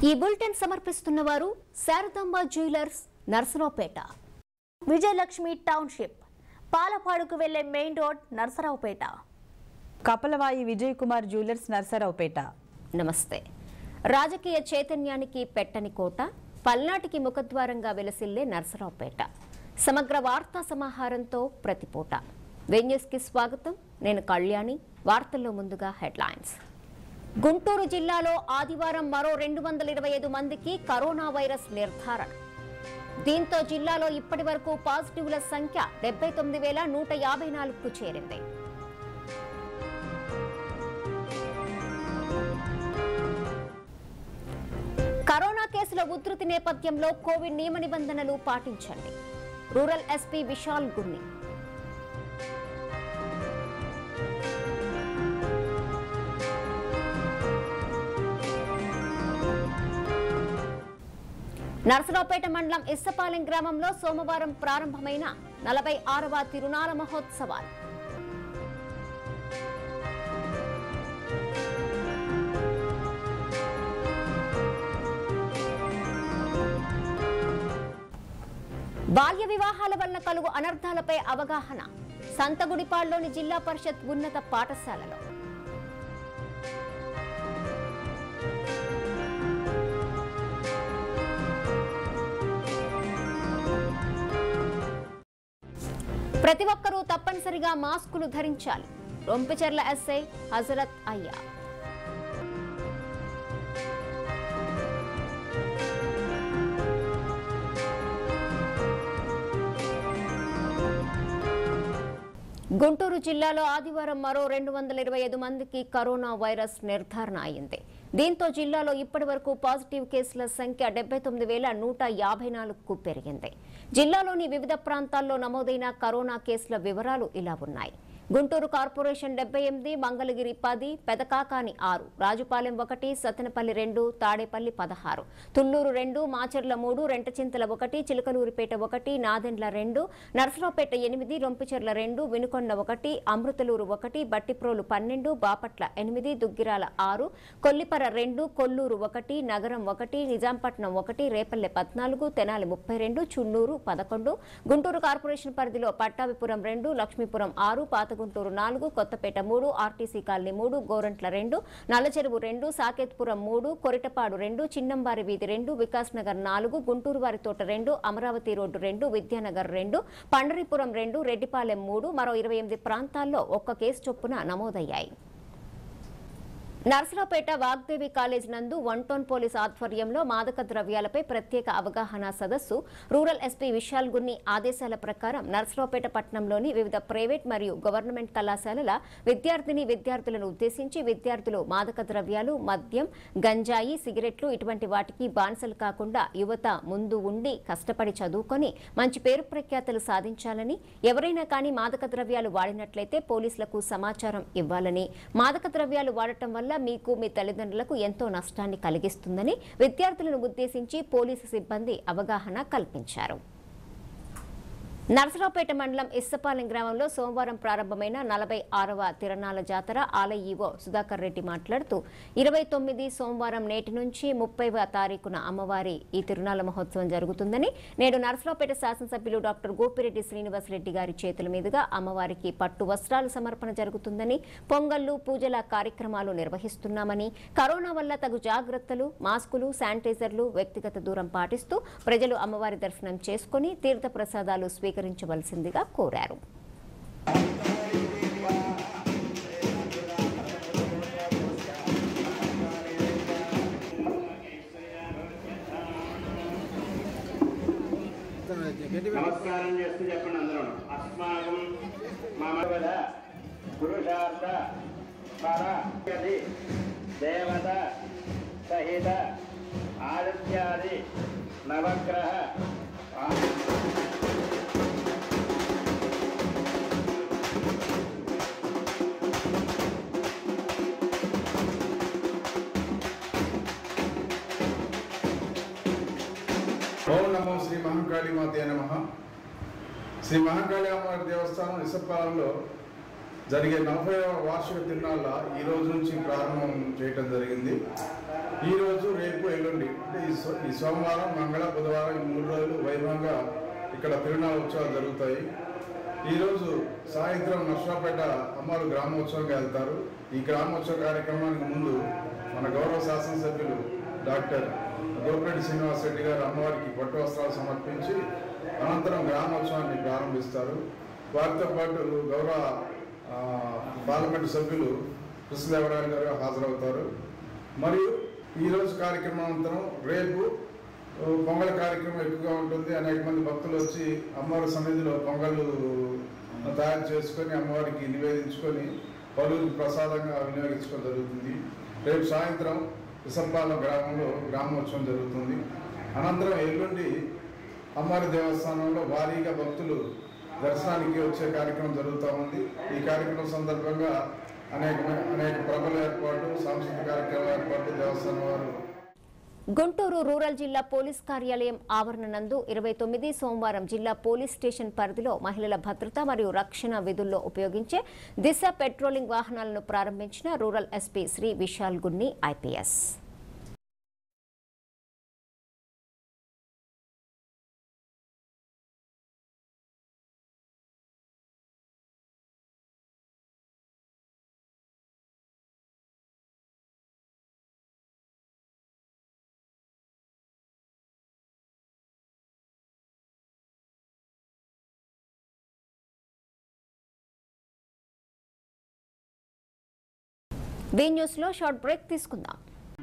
ఈ బులెటిన్ సమర్పిస్తున్న వారు శారదాంబ జ్యువెలర్స్ నర్సరావుపేట విజయలక్ష్మి టౌన్షిప్ పాలపాడుకు వెళ్లే main road Narasaraopet Kapalavayi Vijay Kumar jewellers Narasaraopet నమస్తే రాజకీయ చైతన్యానికి పెట్టని కోట పల్నాటికి ముఖద్వారంగా వెలసిల్లే నర్సరావుపేట సమగ్ర వార్తా సమాహారంతో ప్రతిపూట వెన్యూస్కి స్వాగతం నేను కళ్యాణి వార్తల్లో ముందుగా హెడ్లైన్స్ గుంటూరు జిల్లాలో ఆదివారం మరో రెండు వందల ఇరవై ఐదు మందికి కరోనా వైరస్ నిర్ధారణ దీంతో జిల్లాలో ఇప్పటి వరకు పాజిటివ్ల సంఖ్య డెబ్బై తొమ్మిది వేల నూట యాభై నాలుగుకు చేరింది కరోనా కేసుల ఉధృతి నేపథ్యంలో కోవిడ్ నియమ నిబంధనలు పాటించండి రూరల్ ఎస్పీ విశాల్ గున్ని నర్సరావుపేట మండలం ఇස්සపాలెం గ్రామంలో సోమవారం ప్రారంభమైన నలభై ఆరవ తిరునాల మహోత్సవాలు బాల్య వివాహాల వలన కలుగు అనర్థాలపై అవగాహన సంతగుడిపాడులోని జిల్లా పరిషత్ ఉన్నత పాఠశాలలో ప్రతి ఒక్కరూ తప్పనిసరిగా మాస్కులు ధరించాలి రొంపిచెర్ల ఎస్ఐ హజరత్ అయ్యా గుంటూరు జిల్లాలో ఆదివారం మరో రెండు వందల ఇరవై ఐదు మందికి కరోనా వైరస్ నిర్ధారణ అయింది దీంతో జిల్లాలో ఇప్పటి వరకు పాజిటివ్ కేసుల సంఖ్య డెబ్బై తొమ్మిది వేల నూట యాభై నాలుగుకు పెరిగింది జిల్లాలోని వివిధ ప్రాంతాల్లో నమోదైన కరోనా కేసుల వివరాలు ఇలా ఉన్నాయి గుంటూరు కార్పొరేషన్ డెబ్బై ఎనిమిది మంగళగిరి పది పెదకాకాని ఆరు రాజుపాలెం ఒకటి సత్తెనపల్లి రెండు తాడేపల్లి పదహారు తుళ్లూరు రెండు మాచర్ల మూడు రెంటచింతల ఒకటి చిలకలూరిపేట ఒకటి నాదెండ్ల రెండు నర్సరావుపేట ఎనిమిది రొంపిచెర్ల రెండు వినుకొండ ఒకటి అమృతలూరు ఒకటి బట్టిప్రోలు పన్నెండు బాపట్ల ఎనిమిది దుగ్గిరాల ఆరు కొల్లిపర రెండు కొల్లూరు ఒకటి నగరం ఒకటి నిజాంపట్నం ఒకటి రేపల్లె పద్నాలుగు తెనాలి ముప్పై రెండు చున్నూరు పదకొండు గుంటూరు కార్పొరేషన్ పరిధిలో పట్టాభిపురం రెండు లక్ష్మీపురం ఆరు పాత గుంటూరు నాలుగు కొత్తపేట మూడు ఆర్టీసీ కాలనీ మూడు గోరంట్ల రెండు నల్లచెరువు రెండు సాకేత్పురం మూడు కొరిటపాడు రెండు చిన్నంబారి వీధి రెండు వికాస్ నగర్ నాలుగు గుంటూరు వారి తోట రెండు అమరావతి రోడ్డు రెండు విద్యానగర్ రెండు పండరిపురం రెండు రెడ్డిపాలెం మూడు మరో ఇరవై ఎనిమిది ప్రాంతాల్లో ఒక్క కేసు చొప్పున నమోదయ్యాయి నర్సరావుపేట వాగ్దేవి కాలేజ్ నందు వన్ టౌన్ పోలీస్ ఆధ్వర్యంలో మాదక ద్రవ్యాలపై ప్రత్యేక అవగాహన సదస్సు రూరల్ ఎస్పీ విశాల్ గున్ని ఆదేశాల ప్రకారం నర్సరావుపేట పట్టణంలోని వివిధ ప్రైవేట్ మరియు గవర్నమెంట్ కళాశాలల విద్యార్థిని విద్యార్థులను ఉద్దేశించి విద్యార్థులు మాదక ద్రవ్యాలు మద్యం గంజాయి సిగరెట్లు ఇటువంటి వాటికి బానిసలు కాకుండా యువత ముందు ఉండి కష్టపడి చదువుకొని మంచి పేరు ప్రఖ్యాతలు సాధించాలని ఎవరైనా కానీ మాదక ద్రవ్యాలు వాడినట్లయితే పోలీసులకు సమాచారం ఇవ్వాలని మాదక ద్రవ్యాలు వాడటం వల్ల మీకు మీ తల్లిదండ్రులకు ఎంతో నష్టాన్ని కలిగిస్తుందని విద్యార్థులను ఉద్దేశించి పోలీసు సిబ్బంది అవగాహన కల్పించారు నర్సరావుపేట మండలం ఇස්සపాలెం గ్రామంలో సోమవారం ప్రారంభమైన నలభై ఆరవ తిరణాల జాతర ఆలయ ఈవో సుధాకర్ రెడ్డి మాట్లాడుతూ ఇరవై తొమ్మిది సోమవారం నేటి నుంచి ముప్పైవ తారీఖున అమ్మవారి ఈ తిరునాల మహోత్సవం జరుగుతుందని నేడు నర్సరావుపేట శాసనసభ్యులు డాక్టర్ గోపిరెడ్డి శ్రీనివాసరెడ్డి గారి చేతుల మీదుగా అమ్మవారికి పట్టు వస్త్రాల సమర్పణ జరుగుతుందని పొంగళ్లు పూజల కార్యక్రమాలు నిర్వహిస్తున్నామని కరోనా వల్ల తగు జాగ్రత్తలు మాస్కులు శానిటైజర్లు వ్యక్తిగత దూరం పాటిస్తూ ప్రజలు అమ్మవారి దర్శనం చేసుకుని తీర్థ ప్రసాదాలు స్వీకరించవలసిందిగా కోరారు నమస్కారం చేస్తూ చెప్పండి అందరూ అస్మాకం మమవద పురుషార్థ పరగతి దేవత సహిత ఆదిత్యాది నవగ్రహ ఓం నమో శ్రీ మహంకాళి మాతే నమ శ్రీ మహంకాళి అమ్మవారి దేవస్థానం ఇసప్పాలలో జరిగే నలభై వార్షిక తిరునాళ్ళ ఈ రోజు నుంచి ప్రారంభం చేయటం జరిగింది ఈ రోజు రేపు ఎల్లుండి అంటే ఈ సో- ఈ సోమవారం మంగళ బుధవారం ఈ మూడు రోజులు వైభవంగా ఇక్కడ తిరునాళ్ళ ఉత్సవాలు జరుగుతాయి ఈరోజు సాయంత్రం నర్సరాపేట అమ్మవారు గ్రామోత్సవంగా వెళ్తారు ఈ గ్రామోత్సవ కార్యక్రమానికి ముందు మన గౌరవ శాసనసభ్యులు డాక్టర్ గోపిరెడ్డి శ్రీనివాస్ రెడ్డి గారు అమ్మవారికి పట్టు వస్త్రాలు సమర్పించి అనంతరం గ్రామోత్సవాన్ని ప్రారంభిస్తారు వారితో పాటు గౌరవ ఆ, పార్లమెంటు సభ్యులు కృష్ణదేవరాయలు గారు హాజరవుతారు మరియు ఈరోజు కార్యక్రమం అనంతరం రేపు ఓ, పొంగల్ కార్యక్రమం ఎక్కువగా ఉంటుంది అనేక మంది భక్తులు వచ్చి అమ్మవారి సన్నిధిలో పొంగళ్ళు తయారు చేసుకొని అమ్మవారికి నివేదించుకొని పలువురికి ప్రసాదంగా వినియోగించుకోవడం జరుగుతుంది రేపు సాయంత్రం విసంపాలెం గ్రామంలో గ్రామోత్సవం జరుగుతుంది అనంతరం ఎల్లుండి అమ్మవారి దేవస్థానంలో భారీగా భక్తులు దర్శనానికి వచ్చే కార్యక్రమం జరుగుతూ ఉంది ఈ కార్యక్రమం సందర్భంగా అనేక అనేక ప్రభల ఏర్పాటు సాంస్కృతిక కార్యక్రమాల ఏర్పాటు దేవస్థానం వారు గుంటూరు రూరల్ జిల్లా పోలీస్ కార్యాలయం ఆవరణ నందు ఇరవై తొమ్మిది సోమవారం జిల్లా పోలీస్ స్టేషన్ పరిధిలో మహిళల భద్రత మరియు రక్షణ విధుల్లో ఉపయోగించే దిశ పెట్రోలింగ్ వాహనాలను ప్రారంభించిన rural SP Shri Vishal Gunni IPS B news లో షార్ట్ బ్రేక్ తీసుకుందాం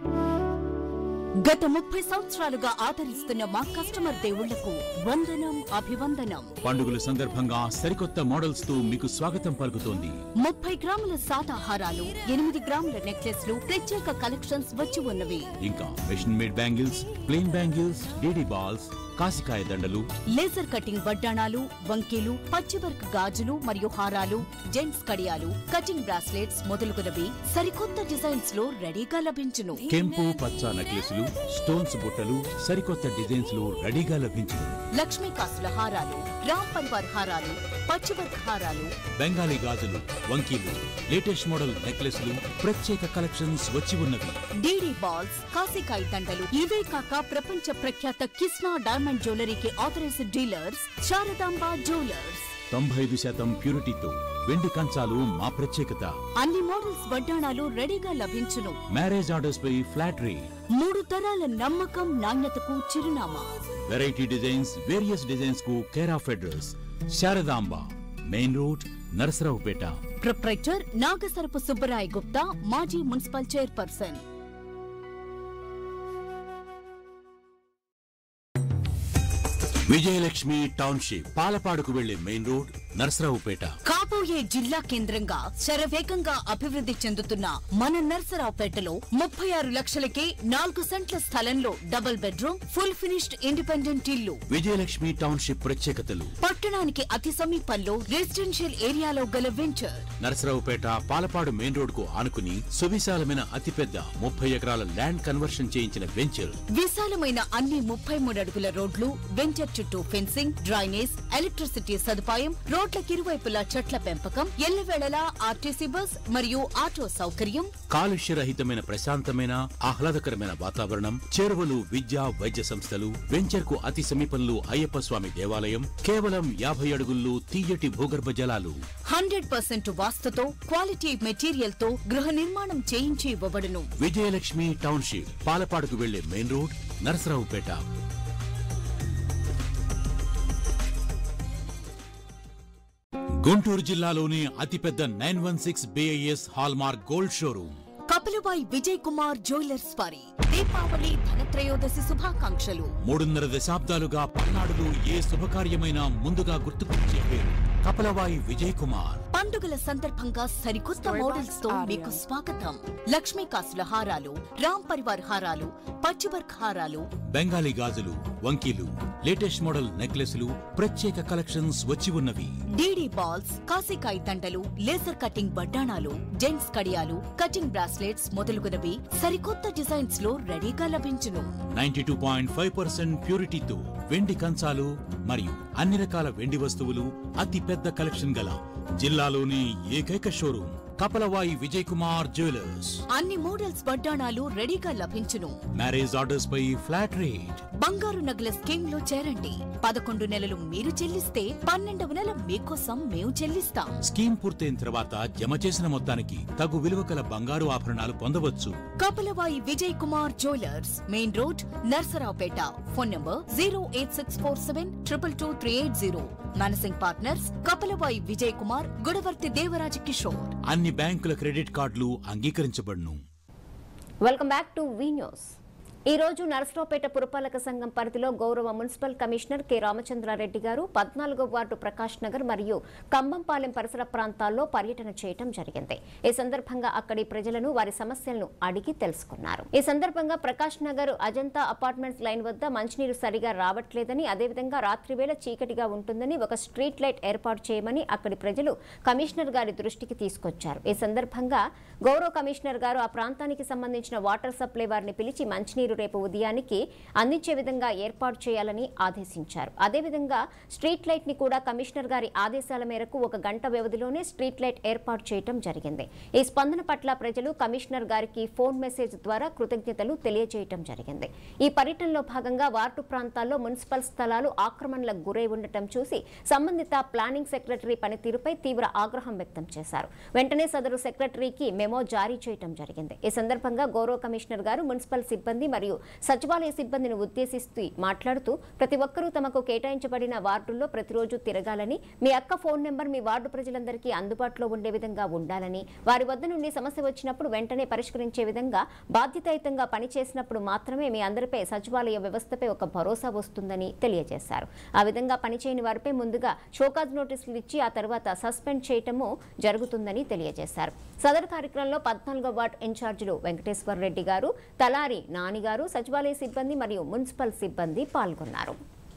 గత ముప్పై సంవత్సరాలుగా ఆదరిస్తున్న మా కస్టమర్ దేవుళ్లకు వందనం అభివందనం పండుగల సందర్భంగా సరికొత్త మోడల్స్ తో మీకు స్వాగతం పలుకుతోంది ముప్పై గ్రాముల సాదాహారాలు ఎనిమిది గ్రాముల నెక్లెస్లు ప్రత్యేక కలెక్షన్స్ వచ్చి ఉన్నవి ఇంకా machine made bangles plain bangles DD balls కాసికాయ దండలు లేజర్ కటింగ్ వడ్డాణాలు వంకీలు పచ్చివర్క్ గాజులు మరియు హారాలు జెంట్స్ కడియాలు కటింగ్ బ్రాస్లెట్స్ మొదలుగునవి సరికొత్త డిజైన్స్ లో రెడీగా లభించును కెంపు పచ్చ నెక్లెస్లు స్టోన్స్ బుట్టలు సరికొత్త డిజైన్స్ లో రెడీగా లభించును లక్ష్మీ కాసుల హారాలు రామ్ పరివార్ హారాలు పచ్చివర్క్ హారాలు బెంగాలీ గాజులు వంకీలు లేటెస్ట్ మోడల్ నెక్లెస్లు ప్రత్యేక కలెక్షన్స్ వచ్చి ఉన్నవి డీడీ బాల్స్ కాసికాయ దండలు ఇవే కాక ప్రపంచ ప్రఖ్యాత కిస్నా డైమండ్ జ్యువెలరీకి ఆథరైజ్డ్ డీలర్స్ శారదాంబ జ్యువెలర్స్ తొంభై ఐదు శాతం ప్యూరిటీతో వెండి కంచాలు మా ప్రత్యేకత అన్ని మోడల్స్ వడ్డాణాలు రెడీగా లభించును మ్యారేజ్ ఆర్డర్స్ పై ఫ్లాట్ రేట్ మూడు తరాల నమ్మకం నాణ్యతకు చిరునామా వెరైటీ డిజైన్స్ వేరియస్ డిజైన్స్ కు care of address Sharadamba main road Narasaraopet proprietor Nagasarapu Subbarai Gupta మాజీ మున్సిపల్ చైర్పర్సన్ విజయలక్ష్మి టౌన్షిప్ పాలపాడుకు వెళ్లే మెయిన్ రోడ్ నరసరావుపేట కాబోయే జిల్లా కేంద్రంగా శరవేగంగా అభివృద్ధి చెందుతున్న మన నర్సరావుపేటలో ముప్పై ఆరు లక్షలకే నాలుగు సెంట్ల స్థలంలో double bedroom full finished independent ఇల్లు విజయలక్ష్మి టౌన్షిప్ ప్రత్యేకతలు పట్టణానికి అతి సమీపంలో రెసిడెన్షియల్ ఏరియాలో గల venture Narasaraopet Palapadu main road కు ఆనుకుని సువిశాలమైన అతిపెద్ద ముప్పై ఎకరాల ల్యాండ్ కన్వర్షన్ చేయించిన వెంచర్ విశాలమైన అన్ని ముప్పై మూడు అడుగుల రోడ్లు వెంచర్ చుట్టూ ఫెన్సింగ్ డ్రైనేజ్ ఎలక్ట్రిసిటీ సదుపాయం రోడ్లకు ఇరువైపులా చెట్ల పెంపకం ఎల్లవేళలా ఆర్టీసీ బస్ మరియు ఆటో సౌకర్యం కాలుష్య రహితమైన ప్రశాంతమైన ఆహ్లాదకరమైన వాతావరణం చేరువలు విద్యా వైద్య సంస్థలు వెంచర్ కు అతి సమీపంలో అయ్యప్ప స్వామి దేవాలయం కేవలం యాభై అడుగుల్లో తీయటి భూగర్భ జలాలు హండ్రెడ్ పర్సెంట్ వాస్తుతో క్వాలిటీ మెటీరియల్ తో గృహ నిర్మాణం చేయించి ఇవ్వబడును విజయలక్ష్మి టౌన్షిప్ పాలపాడుకు వెళ్లే మెయిన్ రోడ్ నరసరావుపేట గుంటూరు జిల్లాలోని అతిపెద్ద nine one six BIS hallmark gold showroom Kapalavayi Vijay Kumar jewellers వారి దీపావళి ధనత్రయోదశి శుభాకాంక్షలు మూడున్నర దశాబ్దాలుగా పల్నాడులో ఏ శుభకార్యమైనా ముందుగా గుర్తుకొచ్చే పేరు కపలవాయి విజయ్ కుమార్ పండుగల సందర్భంగా సరికొత్త మోడల్స్ తో మీకు స్వాగతం లక్ష్మీ కాసుల హారాలు రామ్ పరివార్ హారాలు పచ్చివర్క్ హారాలు బెంగాలీ గాజులు వంకీలు లేటెస్ట్ మోడల్ నెక్లెస్లు ప్రత్యేక కలెక్షన్స్ వచ్చి ఉన్నవి డీడీ బాల్స్ కాసికాయ దండలు లేజర్ కటింగ్ బడ్డాణాలు జెంట్స్ కడియాలు కటింగ్ బ్రాస్లెట్స్ మొదలుగునవి సరికొత్త డిజైన్స్ లో రెడీగా లభించును ninety two point five percent ప్యూరిటీతో వెండి కంచాలు మరియు అన్ని రకాల వెండి వస్తువులు అతి పెద్ద కలెక్షన్ గల జిల్లాలోని ఏకైక షోరూమ్ కపలవాయి విజయ్ కుమార్ జ్యువెలర్స్ అన్ని మోడల్స్ వడ్డాణాలు రెడీగా లభించును మ్యారేజ్ ఆర్డర్స్ పై ఫ్లాట్ రేట్ బంగారు నగల స్కీమ్ లో చేరండి పదకొండు నెలలు మీరు చెల్లిస్తే పన్నెండవ నెల మీకోసం మేము చెల్లిస్తాం స్కీమ్ పూర్తయిన తర్వాత జమ చేసిన మొత్తానికి తగు విలువ కల బంగారు ఆభరణాలు పొందవచ్చు Kapalavayi Vijay Kumar jewellers main road Narasaraopet phone number zero eight six four seven triple two three eight zero managing partners Kapalavayi Vijay Kumar Gudavarthi Devaraja Kishore అన్ని బ్యాంకుల క్రెడిట్ కార్డులు అంగీకరించబడును welcome back to V news ఈ రోజు నరసరావుపేట పురపాలక సంఘం పరిధిలో గౌరవ మున్సిపల్ కమిషనర్ కె రామచంద్రారెడ్డి గారు పద్నాలుగో వార్డు ప్రకాష్ నగర్ మరియు కంబంపాలెం పరిసర ప్రాంతాల్లో పర్యటన చేయడం జరిగింది ఈ సందర్భంగా అక్కడి ప్రజలను వారి సమస్యలను అడిగి తెలుసుకున్నారు ఈ సందర్భంగా ప్రకాష్ నగర్ అజంతా అపార్ట్మెంట్స్ లైన్ వద్ద మంచినీరు సరిగా రావట్లేదని అదేవిధంగా రాత్రివేళ చీకటిగా ఉంటుందని ఒక స్ట్రీట్ లైట్ ఏర్పాటు చేయమని అక్కడి ప్రజలు కమిషనర్ గారి దృష్టికి తీసుకొచ్చారు ఈ సందర్భంగా గౌరవ కమిషనర్ గారు ఆ ప్రాంతానికి సంబంధించిన వాటర్ సప్లై వారిని పిలిచి మంచినీరు రేపు ఉదయానికి అందించే విధంగా ఏర్పాటు చేయాలని ఆదేశించారు అదేవిధంగా స్ట్రీట్ లైట్ ని కూడా కమిషనర్ గారి ఆదేశాల మేరకు ఒక గంట వ్యవధిలోనే స్ట్రీట్ లైట్ ఏర్పాటు చేయడం జరిగింది ఈ స్పందన పట్ల ప్రజలు కమిషనర్ గారికి ఫోన్ మెసేజ్ ద్వారా కృతజ్ఞతలు తెలియజేయటం జరిగింది ఈ పర్యటనలో భాగంగా వార్డు ప్రాంతాల్లో మున్సిపల్ స్థలాలు ఆక్రమణలకు గురై ఉండటం చూసి సంబంధిత ప్లానింగ్ సెక్రటరీ పనితీరుపై తీవ్ర ఆగ్రహం వ్యక్తం చేశారు వెంటనే సదరు సెక్రటరీకి మెమో జారీ చేయడం జరిగింది ఈ సందర్భంగా గౌరవ కమిషనర్ గారు మున్సిపల్ సిబ్బంది మరియు సచివాలయ సిబ్బందిని ఉద్దేశిస్తూ మాట్లాడుతూ ప్రతి ఒక్కరూ తమకు కేటాయించబడిన వార్డుల్లో ప్రతిరోజు తిరగాలని మీ అక్క ఫోన్ నెంబర్ మీ వార్డు ప్రజలందరికీ అందుబాటులో ఉండే విధంగా ఉండాలని వారి వద్ద నుండి సమస్య వచ్చినప్పుడు వెంటనే పరిష్కరించే విధంగా బాధ్యతాయుతంగా పనిచేసినప్పుడు మాత్రమే మీ అందరిపై సచివాలయ వ్యవస్థపై ఒక భరోసా వస్తుందని తెలియజేశారు ఆ విధంగా పనిచేయని వారిపై ముందుగా షోకాజ్ నోటీసులు ఇచ్చి ఆ తర్వాత సస్పెండ్ చేయటము జరుగుతుందని తెలియజేశారు సదరు కార్యక్రమంలో పద్నాలుగో వార్డు ఇన్ఛార్జీలు వెంకటేశ్వర రెడ్డి గారు తలారి నాని గారు సచివాలయ సిబ్బంది మరియు మున్సిపల్ సిబ్బంది పాల్గొన్నారు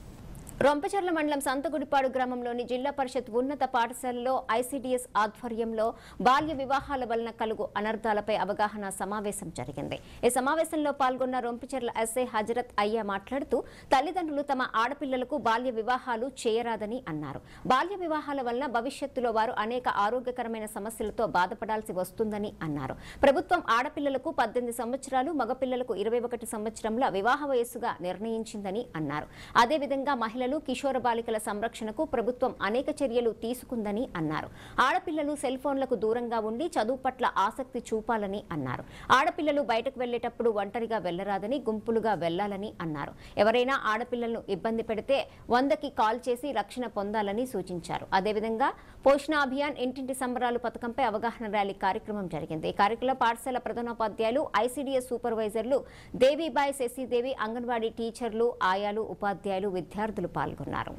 రొంపచర్ల మండలం సంతగుడిపాడు గ్రామంలోని జిల్లా పరిషత్ ఉన్నత పాఠశాలలో ఐసీడీఎస్ ఆధ్వర్యంలో బాల్య వివాహాల వలన కలుగు అనర్థాలపై అవగాహన సమావేశం జరిగింది ఈ సమావేశంలో పాల్గొన్న రొంపచర్ల ఎస్ఐ హజరత్ అయ్యా మాట్లాడుతూ తల్లిదండ్రులు తమ ఆడపిల్లలకు బాల్య వివాహాలు చేయరాదని అన్నారు బాల్య వివాహాల వలన భవిష్యత్తులో వారు అనేక ఆరోగ్యకరమైన సమస్యలతో బాధపడాల్సి వస్తుందని అన్నారు ప్రభుత్వం ఆడపిల్లలకు పద్దెనిమిది సంవత్సరాలు మగపిల్లలకు ఇరవై ఒకటి సంవత్సరంల వివాహ వయస్సుగా నిర్ణయించిందని అన్నారు అదేవిధంగా మహిళలు కిషోర బాలికల సంరక్షణకు ప్రభుత్వం అనేక చర్యలు తీసుకుందని అన్నారు ఆడపిల్లలు సెల్ ఫోన్లకు దూరంగా ఉండి చదువు పట్ల ఆసక్తి చూపాలని అన్నారు ఆడపిల్లలు బయటకు వెళ్లేటప్పుడు ఒంటరిగా వెళ్లరాదని గుంపులుగా వెళ్లాలని అన్నారు ఎవరైనా ఆడపిల్లలను ఇబ్బంది పెడితే వందకి కాల్ చేసి రక్షణ పొందాలని సూచించారు అదేవిధంగా పోషణ అభియాన్ ఇంటింటి సంబరాలు పథకంపై అవగాహన ర్యాలీ కార్యక్రమం జరిగింది ఈ కార్యక్రమంలో పాఠశాల ప్రధానోపాధ్యాయులు ఐసీడీఎస్ సూపర్వైజర్లు దేవిబాయ్ శశిదేవి అంగన్వాడీ టీచర్లు ఆయాలు ఉపాధ్యాయులు విద్యార్థులు పాల్గొన్నారు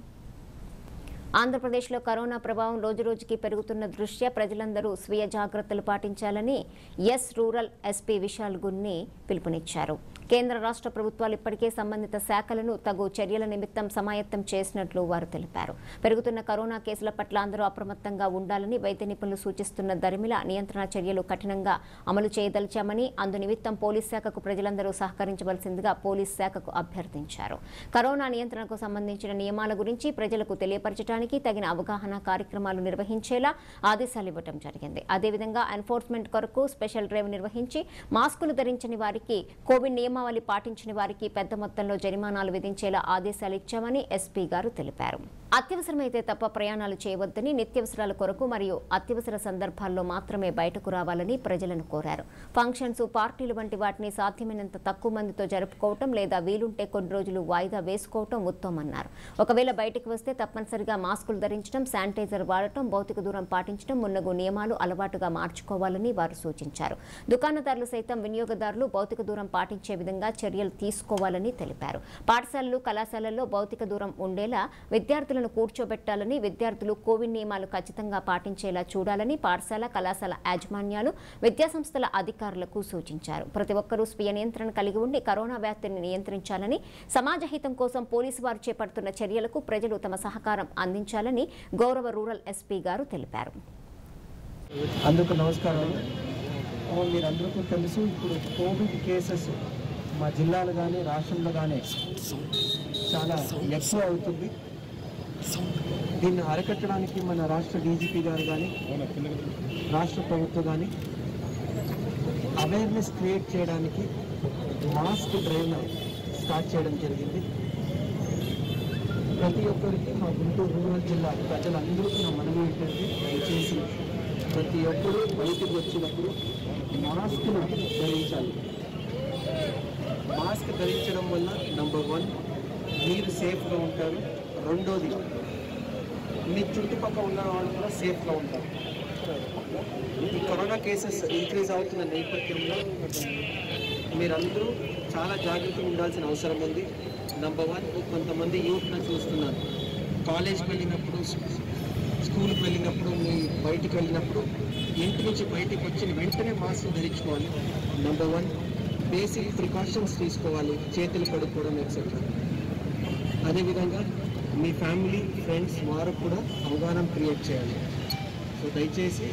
ఆంధ్రప్రదేశ్లో కరోనా ప్రభావం రోజురోజుకి పెరుగుతున్న దృష్ట్యా ప్రజలందరూ స్వీయ జాగ్రత్తలు పాటించాలని ఎస్ రూరల్ ఎస్పీ విశాల్ గున్ని పిలుపునిచ్చారు కేంద్ర రాష్ట్ర ప్రభుత్వాలు ఇప్పటికే సంబంధిత శాఖలను తగు చర్యల నిమిత్తం సమాయత్తం చేసినట్లు వారు తెలిపారు పెరుగుతున్న కరోనా కేసుల పట్ల అందరూ అప్రమత్తంగా ఉండాలని వైద్య నిపుణులు సూచిస్తున్న దరిమిల నియంత్రణ చర్యలు కఠినంగా అమలు చేయదలిచామని అందు నిమిత్తం పోలీస్ శాఖకు ప్రజలందరూ సహకరించవలసిందిగా పోలీస్ శాఖకు అభ్యర్థించారు కరోనా నియంత్రణకు సంబంధించిన నియమాల గురించి ప్రజలకు తెలియపరచడానికి తగిన అవగాహన కార్యక్రమాలు నిర్వహించేలా ఆదేశాలు ఇవ్వడం జరిగింది అదేవిధంగా ఎన్ఫోర్స్మెంట్ కొరకు స్పెషల్ డ్రైవ్ నిర్వహించి మాస్కులు ధరించని వారికి కోవిడ్ నియమావళి పాటించని వారికి పెద్ద మొత్తంలో జరిమానాలు విధించేలా ఆదేశాలు ఇచ్చామని ఎస్పీ గారు తెలిపారు అత్యవసరమైతే తప్ప ప్రయాణాలు చేయవద్దని నిత్యవసరాల కొరకు మరియు అత్యవసర సందర్భాల్లో మాత్రమే బయటకు రావాలని ప్రజలను కోరారు ఫంక్షన్స్ పార్టీలు వంటి వాటిని సాధ్యమైనంత తక్కువ మందితో జరుపుకోవటం లేదా వీలుంటే కొన్ని రోజులు వాయిదా వేసుకోవటం ఉత్తమన్నారు ఒకవేళ బయటకు వస్తే తప్పనిసరిగా మాస్కులు ధరించడం శానిటైజర్ వాడటం భౌతిక దూరం పాటించడం మున్నగు నియమాలు అలవాటుగా మార్చుకోవాలని వారు సూచించారు దుకాణదారులు సైతం వినియోగదారులు భౌతిక దూరం పాటించే విధంగా చర్యలు తీసుకోవాలని తెలిపారు పాఠశాలలు కళాశాలల్లో భౌతిక దూరం ఉండేలా విద్యార్థులను కూర్చోబెట్టాలని విద్యార్థులు కోవిడ్ నియమాలు ఖచ్చితంగా పాటించేలా చూడాలని పాఠశాల కళాశాల యాజమాన్యాలు విద్యాసంస్థల అధికారులకు సూచించారు ప్రతి ఒక్కరూ స్వీయ నియంత్రణ కలిగి ఉండి కరోనా వ్యాప్తిని నియంత్రించాలని సమాజ హితం కోసం పోలీసు వారు చేపడుతున్న చర్యలకు ప్రజలు తమ సహకారం అందించాలని గౌరవ రూరల్ ఎస్పీ గారు తెలిపారు అందుకు నమస్కారాలు ఆ, మీరందరికీ తెలుసు ఇప్పుడు కోవిడ్ కేసెస్ మా జిల్లాలో కానీ రాష్ట్రంలో కానీ చాలా ఎక్కువ అవుతుంది దీన్ని అరికట్టడానికి మన రాష్ట్ర డీజీపీ గారు కానీ రాష్ట్ర ప్రభుత్వం కానీ అవేర్నెస్ క్రియేట్ చేయడానికి మాస్క్ డ్రైవ్ను స్టార్ట్ చేయడం జరిగింది ప్రతి ఒక్కరికి మా గుంటూరు రూరల్ జిల్లా ప్రజలందరికీ నా మనవి ఏంటంటే దయచేసి ప్రతి ఒక్కరూ బయటికి వచ్చినప్పుడు మాస్క్ను ధరించాలి మాస్క్ ధరించడం వల్ల నంబర్ వన్ మీరు సేఫ్గా ఉంటారు రెండోది మీ చుట్టుపక్కల ఉన్న వాళ్ళు కూడా సేఫ్గా ఉంటారు ఈ కరోనా కేసెస్ ఇంక్రీజ్ అవుతున్న నేపథ్యంలో మీరందరూ చాలా జాగ్రత్తగా ఉండాల్సిన అవసరం ఉంది నంబర్ వన్ కొంతమంది యూత్ని చూస్తున్నాను కాలేజ్కి వెళ్ళినప్పుడు స్కూల్కి వెళ్ళినప్పుడు మీ బయటికి వెళ్ళినప్పుడు ఇంటి నుంచి బయటికి వచ్చిన వెంటనే మాస్క్ ధరించుకోవాలి నంబర్ వన్ బేసిక్ ప్రికాషన్స్ తీసుకోవాలి చేతులు కడుక్కోవడం ఎక్సెట్రా అదేవిధంగా మీ ఫ్యామిలీ ఫ్రెండ్స్ వారు కూడా అవగాహన క్రియేట్ చేయాలి సో దయచేసి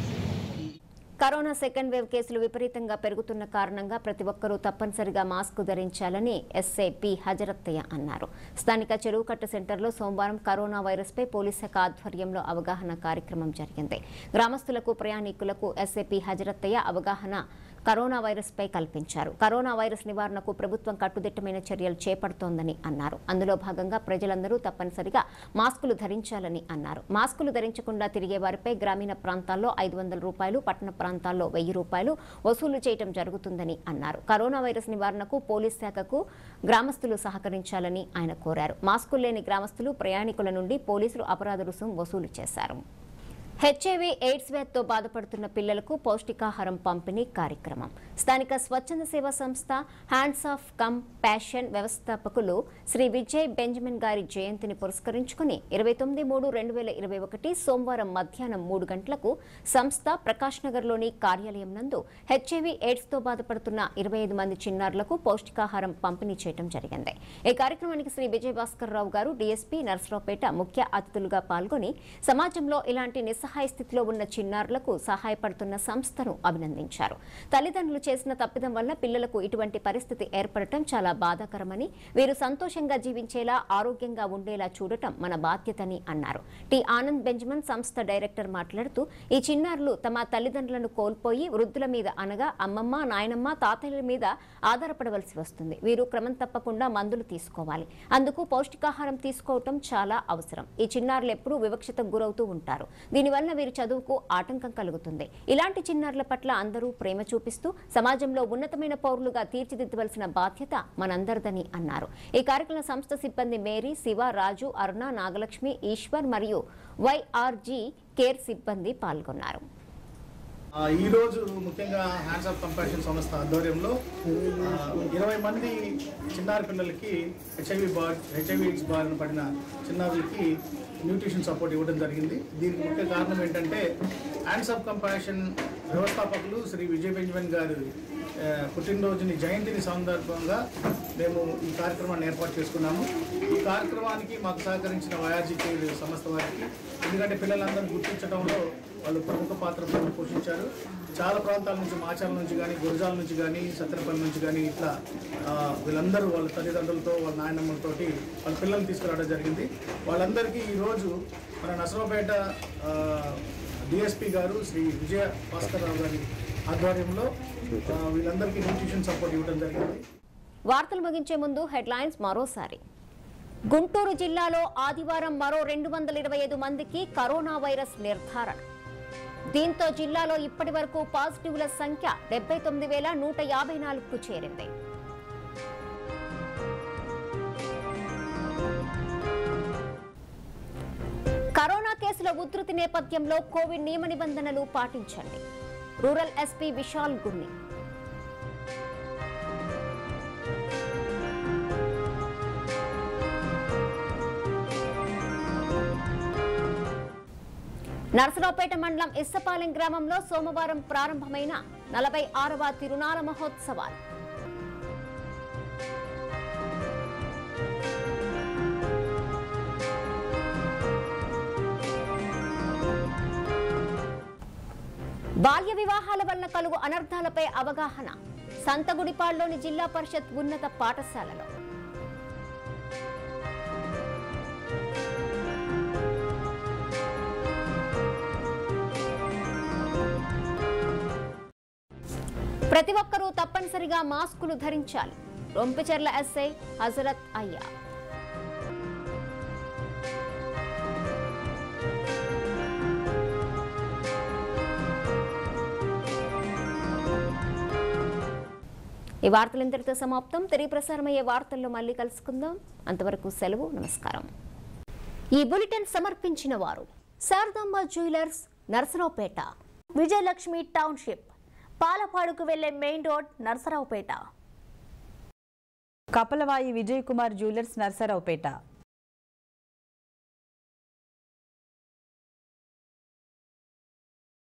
కరోనా సెకండ్ వేవ్ కేసులు విపరీతంగా పెరుగుతున్న కారణంగా ప్రతి ఒక్కరూ తప్పనిసరిగా మాస్క్ ధరించాలని ఎస్ఐ పి హజరత్తయ్య అన్నారు స్థానిక చెరువుకట్ట సెంటర్లో సోమవారం కరోనా వైరస్పై పోలీస్ శాఖ ఆధ్వర్యంలో అవగాహన కార్యక్రమం జరిగింది గ్రామస్తులకు ప్రయాణికులకు ఎస్ఐ పి హజరత్తయ్య అవగాహన కరోనా వైరస్పై కల్పించారు కరోనా వైరస్ నివారణకు ప్రభుత్వం కట్టుదిట్టమైన చర్యలు చేపడుతోందని అన్నారు అందులో భాగంగా ప్రజలందరూ తప్పనిసరిగా మాస్కులు ధరించాలని అన్నారు మాస్కులు ధరించకుండా తిరిగే వారిపై గ్రామీణ ప్రాంతాల్లో ఐదు వందల రూపాయలు పట్టణ ప్రాంతాల్లో వెయ్యి రూపాయలు వసూలు చేయడం జరుగుతుందని అన్నారు కరోనా వైరస్ నివారణకు పోలీస్ శాఖకు గ్రామస్తులు సహకరించాలని ఆయన కోరారు మాస్కులు లేని గ్రామస్తులు ప్రయాణికుల నుండి పోలీసులు అపరాధ రుసుం వసూలు చేశారు హెచ్ఐవి ఎయిడ్స్ వ్యాధితో బాధపడుతున్న పిల్లలకు పౌష్టికాహారం పంపిణీ కార్యక్రమం స్థానిక స్వచ్ఛంద సేవా సంస్థ హ్యాండ్స్ ఆఫ్ కమ్ ప్యాషన్ వ్యవస్థాపకులు శ్రీ విజయ్ బెంజమిన్ గారి జయంతిని పురస్కరించుకుని ఇరవై తొమ్మిది మూడు రెండు వేల ఇరవై ఒకటి సోమవారం మధ్యాహ్నం మూడు గంటలకు సంస్థ ప్రకాష్ నగర్లోని కార్యాలయం నందు హెచ్ఐవి ఎయిడ్స్తో బాధపడుతున్న ఇరవై ఐదు మంది చిన్నారులకు పౌష్టికాహారం పంపిణీ చేయడం జరిగింది ఈ కార్యక్రమానికి శ్రీ విజయ్ భాస్కర్ రావు గారు డీఎస్పీ నర్సరావుపేట ముఖ్య అతిథులుగా పాల్గొని సమాజంలో ఇలాంటి నిస్సహాయ స్థితిలో ఉన్న చిన్నారులకు సహాయపడుతున్న సంస్థను అభినందించారు తల్లిదండ్రులు చేసిన తప్పిదం వల్ల పిల్లలకు ఇటువంటి పరిస్థితి ఏర్పడటం చాలా బాధాకరమని వీరు సంతోషంగా జీవించేలా ఆరోగ్యంగా ఉండేలా చూడటం మన బాధ్యతని అన్నారు టి ఆనంద్ బెంజమిన్ సంస్థ డైరెక్టర్ మాట్లాడుతూ ఈ చిన్నారులు తమ తల్లిదండ్రులను కోల్పోయి వృద్ధుల మీద అనగా అమ్మమ్మ నాయనమ్మ తాతయ్యల మీద ఆధారపడవలసి వస్తుంది వీరు క్రమం తప్పకుండా మందులు తీసుకోవాలి అందుకు పౌష్టికాహారం తీసుకోవటం చాలా అవసరం ఈ చిన్నారులు ఎప్పుడూ వివక్షతకు గురవుతూ ఉంటారు దీనివల్ల వీరి చదువుకు ఆటంకం కలుగుతుంది ఇలాంటి చిన్నారుల పట్ల అందరూ ప్రేమ చూపిస్తూ సమాజంలో ఉన్నతమైన పౌరులుగా తీర్చిదిద్దవలసిన బాధ్యత మనందరిదని అన్నారు ఈ కార్యక్రమ సంస్థ సిబ్బంది మేరీ శివ రాజు అరుణ నాగలక్ష్మి ఈశ్వర్ మరియు వైఆర్జీ కేర్ సిబ్బంది పాల్గొన్నారు ఆ, ఈరోజు ముఖ్యంగా హ్యాండ్స్ ఆఫ్ కంపాషన్ సంస్థ ఆధ్వర్యంలో ఆ, ఇరవై మంది చిన్నారి పిల్లలకి హెచ్ఐవి బార్ హెచ్ఐవి ఎయిడ్స్ బారిన పడిన చిన్నారులకి న్యూట్రిషన్ సపోర్ట్ ఇవ్వడం జరిగింది దీనికి ముఖ్య కారణం ఏంటంటే హ్యాండ్స్ ఆఫ్ కంపాషన్ వ్యవస్థాపకులు శ్రీ విజయ్ బెంజమిన్ గారు ఆ, పుట్టినరోజుని జయంతిని సందర్భంగా మేము ఈ కార్యక్రమాన్ని ఏర్పాటు చేసుకున్నాము ఈ కార్యక్రమానికి మాకు సహకరించిన వైఆర్జీ కేర్ సంస్థ వారికి ఎందుకంటే పిల్లలందరూ గుర్తించడంలో వాళ్ళు ప్రముఖ పాత్ర పోషించారు చాలా ప్రాంతాల నుంచి మాచాల నుంచి కానీ గురజాల నుంచి కానీ సత్తెనపల్లి నుంచి కానీ ఇట్లా ఆ, వీళ్ళందరూ వాళ్ళ తల్లిదండ్రులతో వాళ్ళ నాయనమ్మలతోటి వాళ్ళ పిల్లల్ని తీసుకురావడం జరిగింది వాళ్ళందరికీ ఈరోజు మన నసరావుపేట డిఎస్పి గారు శ్రీ విజయ భాస్కర్ రావు గారి ఆధ్వర్యంలో ఆ, వీళ్ళందరికీ న్యూట్రిషన్ సపోర్ట్ ఇవ్వడం జరిగింది వార్తలు ముగించే ముందు హెడ్లైన్స్ మరోసారి గుంటూరు జిల్లాలో ఆదివారం మరో రెండు వందల ఇరవై ఐదు మందికి కరోనా వైరస్ నిర్ధారణ దీంతో జిల్లాలో ఇప్పటి వరకు పాజిటివ్ల సంఖ్య డెబ్బై తొమ్మిది వేల నూట యాభై నాలుగుకు చేరింది కరోనా కేసుల ఉధృతి నేపథ్యంలో కోవిడ్ నియమ నిబంధనలు పాటించండి రూరల్ ఎస్పీ విశాల్ గున్ని నర్సరావుపేట మండలం ఇස්සపాలెం గ్రామంలో సోమవారం ప్రారంభమైన నలభై ఆరవ తిరునాల మహోత్సవాలు బాల్య వివాహాల వల్ల కలుగు అనర్థాలపై అవగాహన సంతగుడిపాడులోని జిల్లా పరిషత్ ఉన్నత పాఠశాలలో ప్రతి ఒక్కరూ తప్పనిసరిగా మాస్కులు ధరించాలి రొంపిచెర్ల ఎస్ఐ హజరత్ అయ్యా ఈ వార్తలు ఇంతటితో సమాప్తం తిరిగి ప్రసారమయ్యే వార్తల్లో మళ్ళీ కలుసుకుందాం అంతవరకు సెలవు నమస్కారం ఈ బులెటిన్ సమర్పించిన వారు శారదాంబ జ్యువెలర్స్ నరసరావుపేట విజయలక్ష్మి టౌన్షిప్ పాలపాడుకు వెళ్లే main road Narasaraopet Kapalavayi Vijay Kumar jewellers Narasaraopet